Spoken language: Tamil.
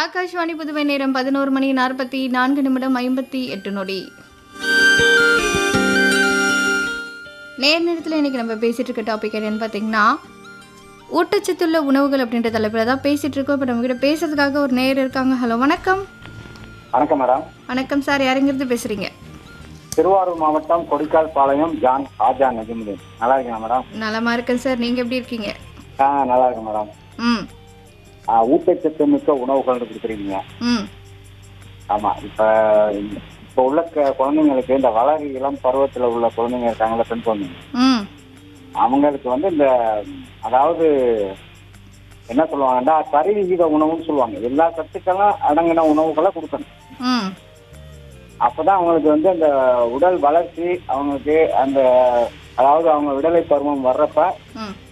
ஆகாஷ்வாணி புதுவை நேரம் பதினோரு மணி நாற்பத்தி நான்கு நிமிடம் ஐம்பத்தி எட்டு நொடி நேர் நேரத்தில் இன்னைக்கு நம்ம பேசிட்டு இருக்க டாபிக் என்னன்னு பார்த்தீங்கன்னா ஊட்டச்சத்துள்ள உணவுகள் அப்படின்ற தலைப்பில் தான் பேசிட்டு இருக்கோம் இப்போ நம்ம கிட்ட பேசுறதுக்காக ஒரு நேர் இருக்காங்க ஹலோ வணக்கம் வணக்கம் மேடம் வணக்கம் சார் யாருங்கிறது பேசுறீங்க திருவாரூர் மாவட்டம் கொடிக்கால் பாளையம் ஜான் ஆஜா நஜிமுதீன் நல்லா இருக்கீங்க மேடம் நலமா இருக்கேன் சார் நீங்க எப்படி இருக்கீங்க ஆ நல்லா இருக்கேன் மேடம் ம் ஆ, ஊட்டச்சத்து மிக்க உணவுகள் கொடுக்குறீங்க ம் ஆமா இப்ப இப்ப உள்ள க- குழந்தைங்களுக்கு இந்த வளர் இளம் பருவத்துல உள்ள குழந்தைங்க இருக்காங்களா பெண் குழந்தைங்க ம் அவங்களுக்கு வந்து இந்த அதாவது என்ன சொல்லுவாங்கன்னா சரி விகித உணவுன்னு சொல்லுவாங்க எல்லா சத்துக்கெல்லாம் அடங்கின உணவுகளை கொடுக்கணும் ம் அப்பதான் அவங்களுக்கு வந்து அந்த உடல் வளர்ச்சி அவங்களுக்கு அந்த அதாவது அவங்க விடலை பருவம் வர்றப்ப ம்